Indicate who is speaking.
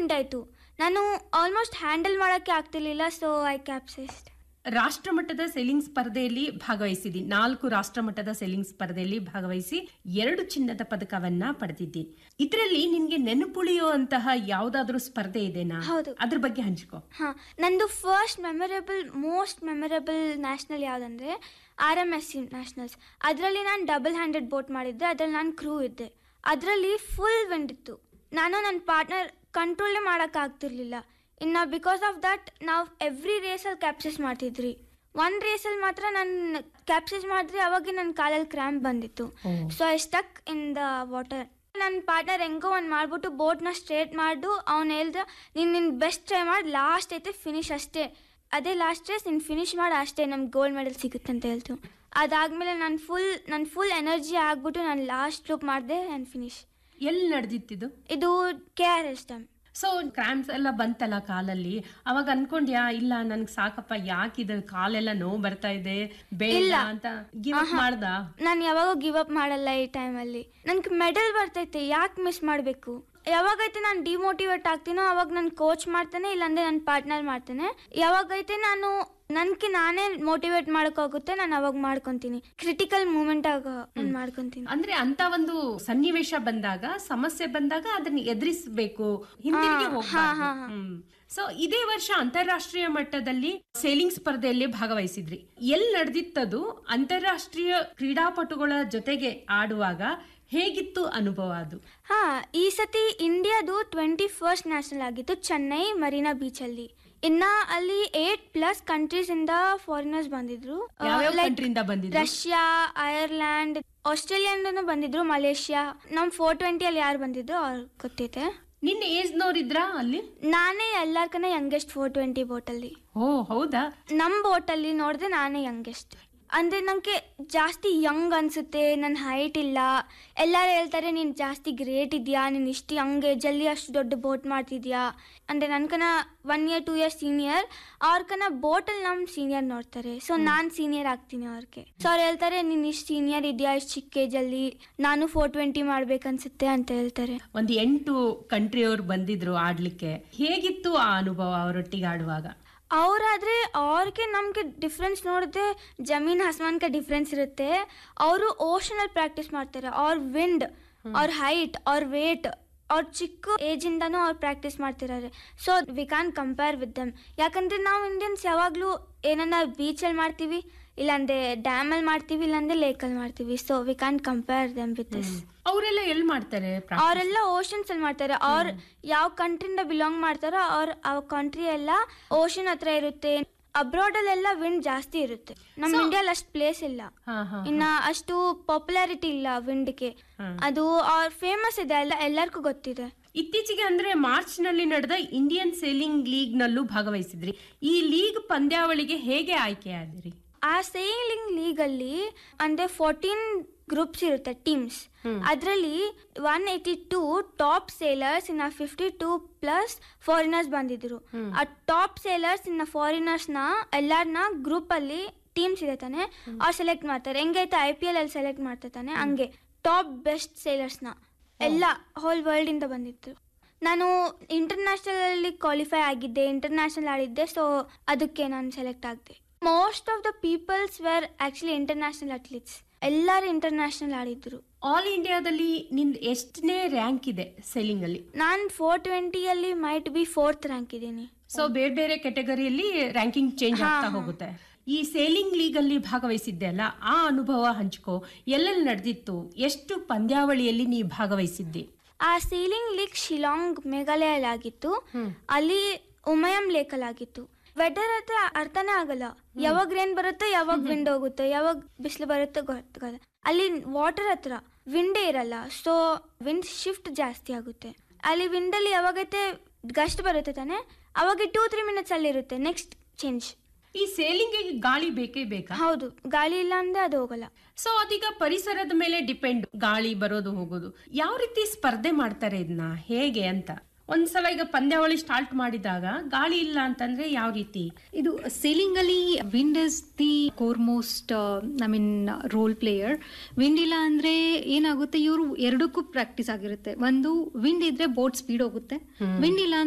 Speaker 1: Wind ಆಯಿತು ನಾನು almost handle ಮಾಡೋಕ್ಕೆ ಆಗ್ತಿರ್ಲಿಲ್ಲ ಸೊ ಐ ಕ್ಯಾಪ್ಸೈಸ್ಡ್
Speaker 2: ರಾಷ್ಟ್ರ ಮಟ್ಟದ ಸೆಲ್ಲಿಂಗ್ ಸ್ಪರ್ಧೆಯಲ್ಲಿ ಭಾಗವಹಿಸಿದಿ ನಾಲ್ಕು ರಾಷ್ಟ್ರ ಮಟ್ಟದ ಸೆಲ್ಲಿಂಗ್ ಸ್ಪರ್ಧೆಯಲ್ಲಿ ಭಾಗವಹಿಸಿ ಎರಡು ಚಿನ್ನದ ಪದಕವನ್ನ ಪಡೆದಿದ್ದಿ ಇದರಲ್ಲಿ ನಿನ್ಗೆ ನೆನಪುಳಿಯುವಂತಹ ಯಾವ್ದಾದ್ರೂ ಸ್ಪರ್ಧೆ ಇದೆನಾ
Speaker 1: ಹೌದು.
Speaker 2: ಅದ್ರ ಬಗ್ಗೆ ಹಂಚ್ಕೋ
Speaker 1: ಹಾಂ ನಂದು first memorable most memorable national ಯಾವುದಂದರೆ R M S C nationals ಅದರಲ್ಲಿ ನಾನು ಡಬಲ್ ಹ್ಯಾಂಡೆಡ್ ಬೋಟ್ ಮಾಡಿದ್ದೆ ಅದರಲ್ಲಿ ನಾನು ಕ್ರೂ ಇದ್ದೆ ಅದರಲ್ಲಿ ಫುಲ್ ವಿಂಡ್ ಇತ್ತು ನಾನು ನನ್ನ ಪಾರ್ಟ್ನರ್ ಕಂಟ್ರೋಲೇ ಮಾಡೋಕ್ಕಾಗ್ತಿರ್ಲಿಲ್ಲ ಇನ್ನು ಬಿಕಾಸ್ ಆಫ್ ದಟ್ ನಾವು ಎವ್ರಿ ರೇಸಲ್ಲಿ ಕ್ಯಾಪ್ಸೈಸ್ ಮಾಡ್ತಿದ್ರಿ ಒಂದು ರೇಸಲ್ಲಿ ಮಾತ್ರ ನಾನು ಕ್ಯಾಪ್ಸೈಸ್ ಮಾಡಿದ್ರೆ ಅವಾಗ ನನ್ನ ಕಾಲಲ್ಲಿ ಕ್ರ್ಯಾಂಪ್ ಬಂದಿತ್ತು
Speaker 2: oh.
Speaker 1: So I stuck in the water ನನ್ನ ಪಾರ್ಟ್ನರ್ ಹೆಂಗೋ ಒಂದು ಮಾಡ್ಬಿಟ್ಟು ಬೋಟ್ನ ಸ್ಟ್ರೇಟ್ ಮಾಡು ಅವ್ನು ಹೇಳ್ದ ನೀನು ನಿನ್ನ ಬೆಸ್ಟ್ ಟ್ರೈ ಮಾಡಿ ಲಾಸ್ಟ್ ಐತೆ ಫಿನಿಶ್ ಅಷ್ಟೇ ಅದೇ ಲಾಸ್ಟ್ ರೇಸ್ ನೀನು ಫಿನಿಶ್ ಮಾಡಿ ಅಷ್ಟೇ ನಮ್ಗೆ ಗೋಲ್ಡ್ ಮೆಡಲ್ ಸಿಗುತ್ತೆ ಅಂತ ಹೇಳ್ತು ಅದಾದಮೇಲೆ ನಾನು ಫುಲ್ ನನ್ನ ಫುಲ್ ಎನರ್ಜಿ ಆಗ್ಬಿಟ್ಟು ನಾನು ಲಾಸ್ಟ್ ಲೂಪ್ ಮಾಡಿದೆ ನಾನು ಫಿನಿಶ್
Speaker 2: ಎಲ್ಲಿ ನಡೆದಿತ್ತಿದು
Speaker 1: ಇದು K R S dam
Speaker 2: so cramps ಎಲ್ಲ ಬಂತಲ್ಲ ಕಾಲಲ್ಲಿ ಅವಾಗ ಅನ್ಕೊಂಡ್ಯಾ ಇಲ್ಲ ನನ್ಗೆ ಸಾಕಪ್ಪ ಯಾಕಿದ ಕಾಲೆಲ್ಲ ನೋವು ಬರ್ತಾ ಇದೆ ಬೇಡ
Speaker 1: ಇಲ್ಲ.
Speaker 2: ಅಂತ ಗಿವ್ ಅಪ್ ಮಾಡ್ದ
Speaker 1: ನಾನು ಯಾವಾಗೂ ಗಿವ್ ಅಪ್ ಮಾಡಲ್ಲ ಈ ಟೈಮಲ್ಲಿ ನನ್ಗೆ ಮೆಡಲ್ ಬರ್ತೈತೆ ಯಾಕೆ ಮಿಸ್ ಮಾಡಬೇಕು ಯಾವಾಗೈತೆ ನಾನು ಡಿಮೋಟಿವೇಟ್ ಆಗ್ತೀನೋ ಅವಾಗ ನನ್ನ ಕೋಚ್ ಮಾಡ್ತಾನೆ ಇಲ್ಲಾಂದ್ರೆ ನನ್ನ ಪಾರ್ಟ್ನರ್ ಮಾಡ್ತಾನೆ ಯಾವಾಗೈತೆ ನಾನು ನನ್ಗೆ ನಾನೇ ಮೋಟಿವೇಟ್ ಮಾಡೋಕ್ಕಾಗುತ್ತೆ ನಾನು ಅವಾಗ ಮಾಡ್ಕೊತೀನಿ ಕ್ರಿಟಿಕಲ್ ಮೂಮೆಂಟ್ ಆಗ ನಾನು ಮಾಡ್ಕೊತೀನಿ
Speaker 2: ಅಂದ್ರೆ ಅಂತ ಒಂದು ಸನ್ನಿವೇಶ ಬಂದಾಗ ಸಮಸ್ಯೆ ಬಂದಾಗ ಅದನ್ನ ಎದುರಿಸಬೇಕು ಹಿಂದಿರುಗಿ ಹೋಗ್ಬಾರ್ದು ಸೊ ಇದೇ ವರ್ಷ ಅಂತಾರಾಷ್ಟ್ರೀಯ ಮಟ್ಟದಲ್ಲಿ ಸೇಲಿಂಗ್ ಸ್ಪರ್ಧೆಯಲ್ಲಿ ಭಾಗವಹಿಸಿದ್ರಿ ಎಲ್ಲಿ ನಡೆದಿತ್ತದು ಅಂತಾರಾಷ್ಟ್ರೀಯ ಕ್ರೀಡಾಪಟುಗಳ ಜೊತೆಗೆ ಆಡುವಾಗ ಹೇಗಿತ್ತು ಅನುಭವ ಅದು
Speaker 1: ಹಾ ಈ ಸತಿ ಇಂಡಿಯಾದು ಟ್ವೆಂಟಿ ಫಸ್ಟ್ ನ್ಯಾಷನಲ್ ಆಗಿತ್ತು ಚೆನ್ನೈ ಮರೀನಾ ಬೀಚ್ ಅಲ್ಲಿ ಇನ್ನ ಅಲ್ಲಿ ಏಟ್ ಪ್ಲಸ್ ಕಂಟ್ರೀಸ್ ಇಂದ ಫಾರಿನರ್ಸ್ ಬಂದಿದ್ರು ಆ,
Speaker 2: ಯಾವ್ಯಾವ
Speaker 1: like
Speaker 2: ಕಂಟ್ರಿಯಿಂದ ಬಂದಿದ್ರು
Speaker 1: ರಷ್ಯಾ ಐರ್ಲ್ಯಾಂಡ್ ಆಸ್ಟ್ರೇಲಿಯಾದಿಂದನೂ ಬಂದಿದ್ರು ಮಲೇಷ್ಯಾ ನಮ್ ಫೋರ್ ಟ್ವೆಂಟಿಯಲ್ಲಿ ಯಾರು ಬಂದಿದ್ರು ಅವ್ರು ಗೊತ್ತೈತೆ
Speaker 2: ನಿನ್ನ ಏಜ್ ನೋರಿದ್ರಾ ಅಲ್ಲಿ
Speaker 1: ನಾನೇ ಎಲ್ಲಾರ್ಕನ ಯಂಗೆಸ್ಟ್ ಫೋರ್ ಟ್ವೆಂಟಿ ಬೋಟಲ್ಲಿ
Speaker 2: ಓ ಹೌದಾ
Speaker 1: ನಮ್ಮ ಬೋಟಲ್ಲಿ ನೋಡಿದ್ರೆ ನಾನೇ ಯಂಗೆಸ್ಟ್ ಅಂದರೆ ನನಗೆ ಜಾಸ್ತಿ ಯಂಗ್ ಅನಿಸುತ್ತೆ ನನ್ನ ಹೈಟ್ ಇಲ್ಲ ಎಲ್ಲರೂ ಹೇಳ್ತಾರೆ ನೀನು ಜಾಸ್ತಿ ಗ್ರೇಟ್ ಇದೆಯಾ ನೀನು ಇಷ್ಟು ಯಂಗ್ ಏಜಲ್ಲಿ ಅಷ್ಟು ದೊಡ್ಡ ಬೋಟ್ ಮಾಡ್ತಿದ್ಯಾ ಅಂದರೆ ನನ್ಕನ one year two years senior ಅವ್ರಕನ ಬೋಟಲ್ಲಿ ನಮ್ಮ ಸೀನಿಯರ್ ನೋಡ್ತಾರೆ ಸೊ ನಾನು ಸೀನಿಯರ್ ಆಗ್ತೀನಿ ಅವ್ರಿಗೆ ಸೊ ಅವ್ರು ಹೇಳ್ತಾರೆ ನೀನು ಇಷ್ಟು ಸೀನಿಯರ್ ಇದೆಯಾ ಇಷ್ಟು ಚಿಕ್ಕ ಏಜಲ್ಲಿ ನಾನು ಫೋರ್ ಟ್ವೆಂಟಿ ಮಾಡ್ಬೇಕನ್ಸುತ್ತೆ ಅಂತ ಹೇಳ್ತಾರೆ
Speaker 2: ಒಂದು ಎಂಟು ಕಂಟ್ರಿಯವ್ರು ಬಂದಿದ್ರು ಆಡ್ಲಿಕ್ಕೆ ಹೇಗಿತ್ತು ಆ ಅನುಭವ ಅವರೊಟ್ಟಿಗೆ ಆಡುವಾಗ
Speaker 1: ಅವರಾದ್ರೆ ಅವ್ರಿಗೆ ನಮಗೆ ಡಿಫ್ರೆನ್ಸ್ ನೋಡಿದ್ರೆ ಜಮೀನ್ ಆಸ್ಮಾನ್ಗೆ ಡಿಫ್ರೆನ್ಸ್ ಇರುತ್ತೆ ಅವರು ಓಷನಲ್ಲಿ ಪ್ರಾಕ್ಟೀಸ್ ಮಾಡ್ತಾರೆ ಅವ್ರ ವಿಂಡ್ ಅವ್ರ ಹೈಟ್ ಅವ್ರ ವೇಟ್ ಅವ್ರ ಚಿಕ್ಕ ಏಜಿಂದನೂ ಅವ್ರು ಪ್ರಾಕ್ಟೀಸ್ ಮಾಡ್ತಿದ್ದಾರೆ so we can compare with them ಯಾಕಂದ್ರೆ ನಾವು ಇಂಡಿಯನ್ಸ್ ಯಾವಾಗಲೂ ಏನನ್ನ ಬೀಚಲ್ಲಿ ಮಾಡ್ತೀವಿ ಇಲ್ಲಾಂದ್ರೆ ಡ್ಯಾಮಲ್ಲಿ ಮಾಡ್ತೀವಿ ಇಲ್ಲಾಂದ್ರೆ ಲೇಕಲ್ಲಿ ಮಾಡ್ತೀವಿ so we can compare them with this
Speaker 2: ಅವರೆಲ್ಲ ಎಲ್ಲಿ ಮಾಡ್ತಾರೆ practice?
Speaker 1: ಅವರೆಲ್ಲ ಓಷನ್ಸ್ ಅಲ್ಲಿ ಮಾಡ್ತಾರೆ ಅವ್ರ ಯಾವ ಕಂಟ್ರಿಯಿಂದ ಬಿಲಾಂಗ್ ಮಾಡ್ತಾರೋ ಅವ್ರ ಆ ಕಂಟ್ರಿ ಎಲ್ಲ ಓಷನ್ ಹತ್ರ ಇರುತ್ತೆ ಅಬ್ರಾಡ್ ಅಲ್ಲೆಲ್ಲ ವಿಂಡ್ ಜಾಸ್ತಿ ಇರುತ್ತೆ ನಮ್ಮ
Speaker 2: So-
Speaker 1: ಇಂಡಿಯಾದಲ್ಲಿ ಅಷ್ಟು ಪ್ಲೇಸ್ ಇಲ್ಲ
Speaker 2: ಹಾ ಹಾ
Speaker 1: ಇನ್ನ ಅಷ್ಟು ಪಾಪ್ಯುಲಾರಿಟಿ ಇಲ್ಲ ವಿಂಡ್ಗೆ
Speaker 2: ಹ್ಮ್.
Speaker 1: ಅದು ಅವ್ರ ಫೇಮಸ್ ಇದೆ ಎಲ್ಲ ಎಲ್ಲರಿಗೂ ಗೊತ್ತಿದೆ
Speaker 2: ಇತ್ತೀಚೆಗೆ ಅಂದ್ರೆ ಮಾರ್ಚ್ ನಲ್ಲಿ ನಡೆದ ಇಂಡಿಯನ್ ಸೇಲಿಂಗ್ ಲೀಗ್ ನಲ್ಲೂ ಭಾಗವಹಿಸಿದ್ರಿ ಈ ಲೀಗ್ ಪಂದ್ಯಾವಳಿಗೆ ಹೇಗೆ ಆಯ್ಕೆಯಾದಿರಿ
Speaker 1: ಆ ಸೇಲಿಂಗ್ ಲೀಗ್ ಅಲ್ಲಿ ಅಂದ್ರೆ ಫೋರ್ಟೀನ್ ಗ್ರೂಪ್ಸ್ ಇರುತ್ತೆ ಟೀಮ್ಸ್ ಅದರಲ್ಲಿ one eighty two top sailors ಇನ್ನ ಫಿಫ್ಟಿ ಟೂ ಪ್ಲಸ್ ಫಾರಿನರ್ಸ್ ಬಂದಿದ್ರು ಆ ಟಾಪ್ ಸೇಲರ್ಸ್ ಇನ್ನ ಫಾರಿನರ್ಸ್ ನ ಎಲ್ಲಾರ್ನ ಗ್ರೂಪ್ ಅಲ್ಲಿ ಟೀಮ್ಸ್ ಇದೆ ತಾನೆ ಅವ್ರು ಸೆಲೆಕ್ಟ್ ಮಾಡ್ತಾರೆ ಹೆಂಗೈತೆ ಐ ಪಿ ಎಲ್ ಅಲ್ಲಿ ಸೆಲೆಕ್ಟ್ ಮಾಡ್ತಾರೆ ತಾನೆ ಹಂಗೆ ಟಾಪ್ ಬೆಸ್ಟ್ ಸೇಲರ್ಸ್ ನ ಎಲ್ಲ ಹೋಲ್ ವರ್ಲ್ಡ್ ಇಂದ ಬಂದಿತ್ತು ನಾನು ಇಂಟರ್ನ್ಯಾಷನಲ್ ಅಲ್ಲಿ ಕ್ವಾಲಿಫೈ ಆಗಿದ್ದೆ ಇಂಟರ್ನ್ಯಾಷನಲ್ ಆಡಿದ್ದೆ ಸೊ ಅದಕ್ಕೆ ನಾನು ಸೆಲೆಕ್ಟ್ ಆಗಿದ್ದೆ most of the peoples were actually international athletes ಎಲ್ಲರೂ ಇಂಟರ್ನ್ಯಾಷನಲ್ ಆಡಿದ್ರು
Speaker 2: ಆಲ್ ಇಂಡಿಯಾದಲ್ಲಿ ನಿಂದ್ ಎಷ್ಟನೇ ರ್ಯಾಂಕ್ ಇದೆ ಸೇಲಿಂಗ್ ಅಲ್ಲಿ
Speaker 1: ನಾನು ಫೋರ್ ಟ್ವೆಂಟಿಯಲ್ಲಿ ಮೈಟ್ ಬಿ ಫೋರ್ತ್ ರ್ಯಾಂಕ್ ಇದ್ದೀನಿ
Speaker 2: ಸೊ ಬೇರೆ ಬೇರೆ ಕೆಟಗರಿಯಲ್ಲಿ ರ್ಯಾಂಕಿಂಗ್ ಚೇಂಜ್
Speaker 1: ಹಾ,
Speaker 2: ಆಗ್ತಾ
Speaker 1: ಹಾ.
Speaker 2: ಹೋಗುತ್ತೆ ಈ ಸೇಲಿಂಗ್ ಲೀಗ್ ಅಲ್ಲಿ ಭಾಗವಹಿಸಿದ್ದೆ ಅಲ್ಲ ಆ ಅನುಭವ ಹಂಚ್ಕೋ ಎಲ್ಲೆಲ್ಲಿ ನಡೆದಿತ್ತು ಎಷ್ಟು ಪಂದ್ಯಾವಳಿಯಲ್ಲಿ ನೀ ಭಾಗವಹಿಸಿದ್ದಿ
Speaker 1: ಆ ಸೀಲಿಂಗ್ ಲೀಗ್ ಶಿಲಾಂಗ್ ಮೇಘಾಲಯಲ್ಲಿ ಆಗಿತ್ತು ಅಲ್ಲಿ ಉಮಯಂ ಲೇಕಲ್ಲಿ ಆಗಿತ್ತು ವೆದರ್ ಹತ್ರ ಅರ್ಥನೇ ಆಗಲ್ಲ ಯಾವಾಗ ರೇನ್ ಬರುತ್ತೋ ಯಾವಾಗ ವಿಂಡ್ ಹೋಗುತ್ತೋ ಯಾವಾಗ ಬಿಸಿಲು ಬರುತ್ತೋ ಗೊತ್ತಾಗಲ್ಲ ಅಲ್ಲಿ ವಾಟರ್ ಹತ್ರ ವಿಂಡೇ ಇರಲ್ಲ ಸೊ ವಿಂಡ್ ಶಿಫ್ಟ್ ಜಾಸ್ತಿ ಆಗುತ್ತೆ ಅಲ್ಲಿ ವಿಂಡಲ್ಲಿ ಯಾವಾಗೈತೆ ಗಸ್ಟ್ ಬರುತ್ತೆ ತಾನೆ ಅವಾಗ ಟೂ ತ್ರೀ ಮಿನಿಟ್ಸ್ ಅಲ್ಲಿ ಇರುತ್ತೆ ನೆಕ್ಸ್ಟ್ ಚೇಂಜ್
Speaker 2: ಈ ಸೇಲಿಂಗ್ ಗಾಳಿ ಬೇಕೇ ಬೇಕಾ
Speaker 1: ಹೌದು ಗಾಳಿ ಇಲ್ಲ ಅಂದ್ರೆ ಅದು ಹೋಗಲ್ಲ
Speaker 2: ಸೊ ಅದೀಗ ಪರಿಸರದ ಮೇಲೆ ಡಿಪೆಂಡ್ ಗಾಳಿ ಬರೋದು ಹೋಗೋದು ಯಾವ ರೀತಿ ಸ್ಪರ್ಧೆ ಮಾಡ್ತಾರೆ ಇದನ್ನ ಹೇಗೆ ಅಂತ ಒಂದ್ಸಲ ಈಗ ಪಂದ್ಯಾವಳಿ ಸ್ಟಾರ್ಟ್ ಮಾಡಿದಾಗ ಗಾಳಿ ಇಲ್ಲ ಅಂತಂದ್ರೆ ಯಾವ ರೀತಿ
Speaker 3: ಇದು ಸೇಲಿಂಗ್ ಅಲ್ಲಿ wind is the core most I mean role player wind ಇಲ್ಲ ಅಂದ್ರೆ ಏನಾಗುತ್ತೆ ಇವರು ಎರಡಕ್ಕೂ ಪ್ರಾಕ್ಟೀಸ್ ಆಗಿರುತ್ತೆ ಒಂದು ವಿಂಡ್ ಇದ್ರೆ ಬೋಟ್ ಸ್ಪೀಡ್ ಹೋಗುತ್ತೆ ವಿಂಡ್ ಇಲ್ಲ